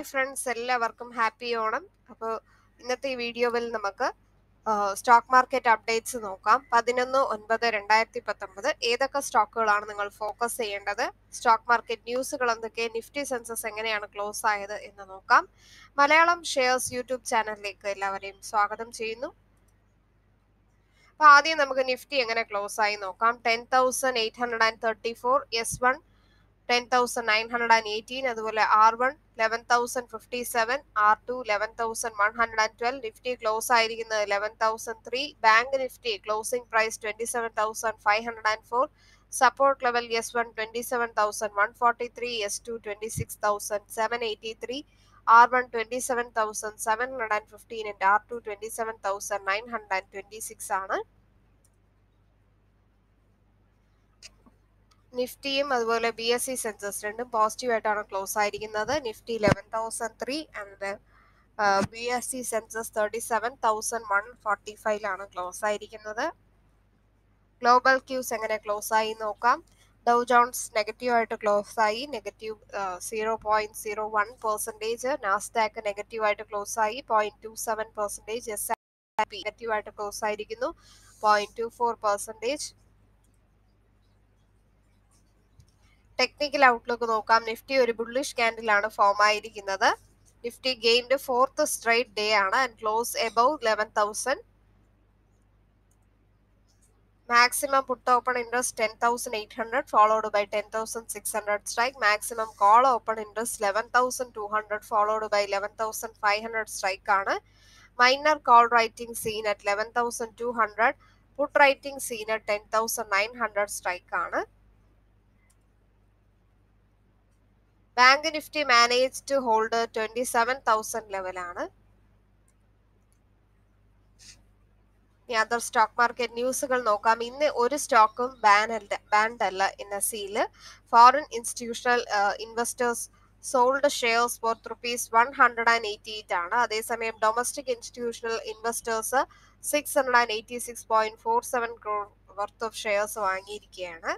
friends എല്ലാവർക്കും happy Onam അപ്പോൾ ഇന്നത്തെ ഈ വീഡിയോയിൽ നമുക്ക് സ്റ്റോക്ക് മാർക്കറ്റ് അപ്ഡേറ്റ്സ് നോക്കാം പതിനൊന്ന് ഒൻപത് രണ്ടായിരത്തി പത്തൊമ്പത് ഏതൊക്കെ സ്റ്റോക്കുകളാണ് നിങ്ങൾ ഫോക്കസ് ചെയ്യേണ്ടത് സ്റ്റോക്ക് മാർക്കറ്റ് ന്യൂസുകൾ എന്തൊക്കെ നിഫ്റ്റി സെൻസസ് എങ്ങനെയാണ് ക്ലോസ് ആയത് എന്ന് നോക്കാം മലയാളം ഷെയർസ് യൂട്യൂബ് ചാനലിലേക്ക് എല്ലാവരെയും സ്വാഗതം ചെയ്യുന്നു അപ്പൊ ആദ്യം നമുക്ക് നിഫ്റ്റി എങ്ങനെ ക്ലോസ് ആയി നോക്കാം ten thousand eight hundred and thirty four S one ten thousand nine hundred and eighteen അതുപോലെ R one eleven thousand fifty seven R two eleven thousand one hundred and twelve Nifty close ആയിരിക്കുന്നത് eleven thousand three bank Nifty closing price twenty seven thousand five hundred and four support level S one twenty seven thousand one forty three S two twenty six thousand seven eighty three R one twenty seven thousand seven hundred and fifteen and R two twenty seven thousand nine hundred and twenty six ആണ് നിഫ്റ്റിയും അതുപോലെ B S C Sensex രണ്ടും positive ആയിട്ടാണ് close ആയിരിക്കുന്നത് Nifty eleven thousand three and B S C Sensex thirty seven thousand one forty ഫൈവിലാണ് close ആയിരിക്കുന്നത് global cues എങ്ങനെ close ആയി നോക്കാം ഡൗ ജോൺസ് നെഗറ്റീവ് ആയിട്ട് ക്ലോസ് ആയി negative zero point zero one percentage Nasdaq negative ആയിട്ട് close ആയി point two seven percentage S P negative ആയിട്ട് ക്ലോസ് ആയിരിക്കുന്നു point two four percentage technical outlook നോക്കാം നിഫ്റ്റി ഒരു ബുള്ളിഷ് ക്യാൻഡിലാണ് ഫോം ആയിരിക്കുന്നത് Nifty gained fourth straight day ആണ് and close above eleven thousand maximum put open interest ten thousand eight hundred followed by ten thousand six hundred strike maximum call open interest eleven thousand two hundred followed by eleven thousand five hundred strike ആണ് minor call writing seen at eleven thousand two hundred put writing seen at ten thousand nine hundred strike ആണ് bank Nifty manage to hold twenty seven thousand ലെവലാണ് ഇനി other stock market ന്യൂസുകൾ നോക്കാം ഇന്ന് ഒരു സ്റ്റോക്കും ban അല്ല ബാൻഡ് അല്ല എൻ എസ് സിയിൽ foreign institutional investors sold shares worth rupees one hundred and eighty eight ആണ് അതേസമയം domestic institutional investors six hundred and eighty six point four seven crore worth of shares വാങ്ങിയിരിക്കുകയാണ്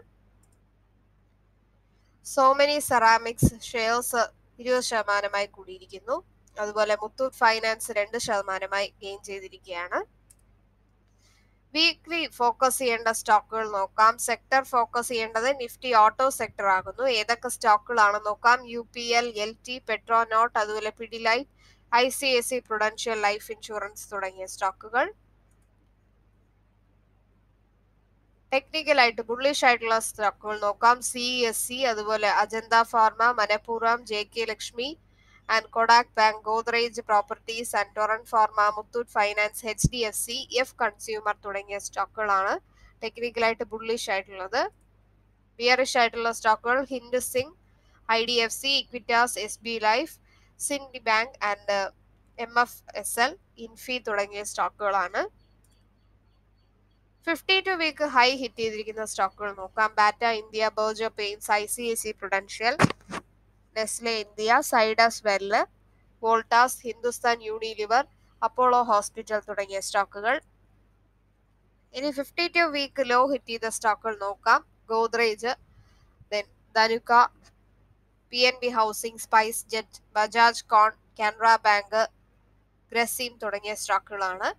സോമനി Ceramics shares ഇരുപത് ശതമാനമായി കൂടിയിരിക്കുന്നു അതുപോലെ Muthoot finance രണ്ട് ശതമാനമായി gain ചെയ്തിരിക്കുകയാണ് weekly focus ചെയ്യേണ്ട സ്റ്റോക്കുകൾ നോക്കാം സെക്ടർ ഫോക്കസ് ചെയ്യേണ്ടത് നിഫ്റ്റി ഓട്ടോ സെക്ടർ ആകുന്നു ഏതൊക്കെ സ്റ്റോക്കുകളാണ് നോക്കാം U P L L T Petronet അതുപോലെ Pidilite I C I C Prudential Life Insurance തുടങ്ങിയ സ്റ്റോക്കുകൾ ടെക്നിക്കൽ ആയിട്ട് ബുള്ളിഷ് ആയിട്ടുള്ള സ്റ്റോക്കുകൾ നോക്കാം സി എസ് സി അതുപോലെ Ajanta pharma Manappuram J K Lakshmi and Kotak bank Godrej properties and Torrent pharma Muthoot finance H D F C F consumer തുടങ്ങിയ സ്റ്റോക്കുകളാണ് ടെക്നിക്കലായിട്ട് ബുള്ളിഷ് ആയിട്ടുള്ളത് ബിയറിഷ് ആയിട്ടുള്ള സ്റ്റോക്കുകൾ Hind zinc I D F C Equitas S B life Syndi bank and M F S L Infy തുടങ്ങിയ സ്റ്റോക്കുകളാണ് fifty two week high hit ചെയ്തിരിക്കുന്ന സ്റ്റോക്കുകൾ നോക്കാം Bata India Berger paints I C I C Prudential Nestle India Zydus well Voltas Hindustan Unilever Apollo hospital തുടങ്ങിയ സ്റ്റോക്കുകൾ ഇനി fifty two week low hit ചെയ്ത സ്റ്റോക്കുകൾ നോക്കാം ഗോദ്രേജ് ദെൻ Dhanuka P N B housing SpiceJet Bajaj con Canara bank Grasim തുടങ്ങിയ സ്റ്റോക്കുകളാണ്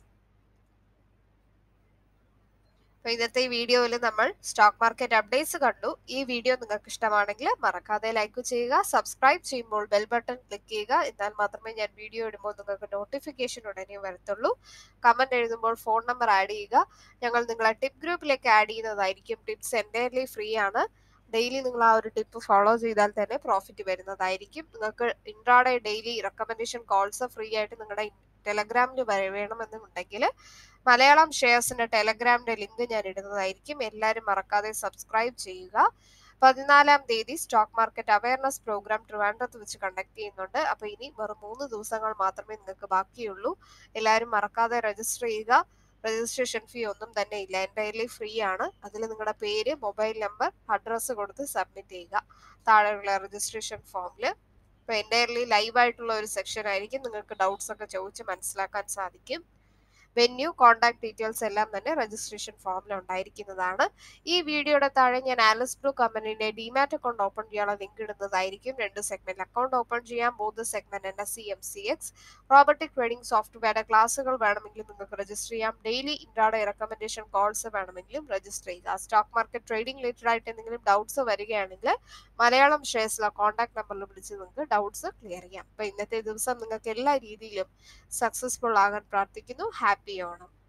അപ്പോൾ ഇന്നത്തെ ഈ വീഡിയോയിൽ നമ്മൾ സ്റ്റോക്ക് മാർക്കറ്റ് അപ്ഡേറ്റ്സ് കണ്ടു ഈ വീഡിയോ നിങ്ങൾക്ക് ഇഷ്ടമാണെങ്കിൽ മറക്കാതെ ലൈക്ക് ചെയ്യുക സബ്സ്ക്രൈബ് ചെയ്യുമ്പോൾ ബെൽ ബട്ടൺ ക്ലിക്ക് ചെയ്യുക എന്നാൽ മാത്രമേ ഞാൻ വീഡിയോ ഇടുമ്പോൾ നിങ്ങൾക്ക് നോട്ടിഫിക്കേഷൻ ഉടനെ വരത്തുള്ളൂ കമന്റ് എഴുതുമ്പോൾ ഫോൺ നമ്പർ ആഡ് ചെയ്യുക ഞങ്ങൾ നിങ്ങളെ ടിപ്പ് ഗ്രൂപ്പിലേക്ക് ആഡ് ചെയ്യുന്നതായിരിക്കും ടിപ്സ് എൻ്റയർലി ഫ്രീ ആണ് ഡെയിലി നിങ്ങൾ ആ ഒരു ടിപ്പ് ഫോളോ ചെയ്താൽ തന്നെ പ്രോഫിറ്റ് വരുന്നതായിരിക്കും നിങ്ങൾക്ക് intraday daily recommendation calls free ആയിട്ട് നിങ്ങളുടെ ടെലഗ്രാമിൽ വേണമെന്നുണ്ടെങ്കിൽ മലയാളം ഷെയർസിന്റെ ടെലഗ്രാമിന്റെ ലിങ്ക് ഞാൻ ഇടുന്നതായിരിക്കും എല്ലാവരും മറക്കാതെ സബ്സ്ക്രൈബ് ചെയ്യുക പതിനാലാം തീയതി സ്റ്റോക്ക് മാർക്കറ്റ് അവയർനെസ് പ്രോഗ്രാം ട്രിവാൻഡ്രത്ത് വെച്ച് കണ്ടക്ട് ചെയ്യുന്നുണ്ട് അപ്പോൾ ഇനി വെറും മൂന്ന് ദിവസങ്ങൾ മാത്രമേ നിങ്ങൾക്ക് ബാക്കിയുള്ളൂ എല്ലാവരും മറക്കാതെ രജിസ്റ്റർ ചെയ്യുക രജിസ്ട്രേഷൻ ഫീ ഒന്നും തന്നെ ഇല്ല എൻ്റയർലി ഫ്രീ ആണ് അതിൽ നിങ്ങളുടെ പേര് മൊബൈൽ നമ്പർ അഡ്രസ്സ് കൊടുത്ത് സബ്മിറ്റ് ചെയ്യുക താഴെയുള്ള രജിസ്ട്രേഷൻ ഫോമിൽ അപ്പോൾ എൻ്റയർലി ലൈവ് ആയിട്ടുള്ള ഒരു സെക്ഷൻ ആയിരിക്കും നിങ്ങൾക്ക് ഡൗട്ട്സ് ഒക്കെ ചോദിച്ച് മനസ്സിലാക്കാൻ സാധിക്കും വെന്യൂ കോൺടാക്ട് ഡീറ്റെയിൽസ് എല്ലാം തന്നെ രജിസ്ട്രേഷൻ ഫോമിൽ ഉണ്ടായിരിക്കുന്നതാണ് ഈ വീഡിയോയുടെ താഴെ ഞാൻ ആലിസ് ബ്ലൂ കമ്പനിയുടെ ഡിമാറ്റ് അക്കൗണ്ട് ഓപ്പൺ ചെയ്യാനുള്ള ലിങ്ക് ഇടുന്നതായിരിക്കും രണ്ട് സെഗ്മെന്റ് അക്കൗണ്ട് ഓപ്പൺ ചെയ്യാം മൂന്ന് segment N S C M C X robotic trading സോഫ്റ്റ്വെയറുടെ ക്ലാസ്സുകൾ വേണമെങ്കിലും നിങ്ങൾക്ക് രജിസ്റ്റർ ചെയ്യാം ഡെയിലി ഇൻട്രാഡേ റെക്കമെൻഡേഷൻ കോൾസ് വേണമെങ്കിലും രജിസ്റ്റർ ചെയ്യുക സ്റ്റോക്ക് മാർക്കറ്റ് ട്രേഡിംഗ് റിലേറ്റഡ് ആയിട്ട് എന്തെങ്കിലും ഡൗട്ട്സ് വരികയാണെങ്കിൽ മലയാളം ഷെയർസിലെ കോൺടാക്ട് നമ്പറിൽ വിളിച്ച് നിങ്ങൾക്ക് ഡൗട്ട്സ് ക്ലിയർ ചെയ്യാം അപ്പൊ ഇന്നത്തെ ദിവസം നിങ്ങൾക്ക് എല്ലാ രീതിയിലും സക്സസ്ഫുൾ ആകാൻ പ്രാർത്ഥിക്കുന്നു ഹാപ്പി ഓണം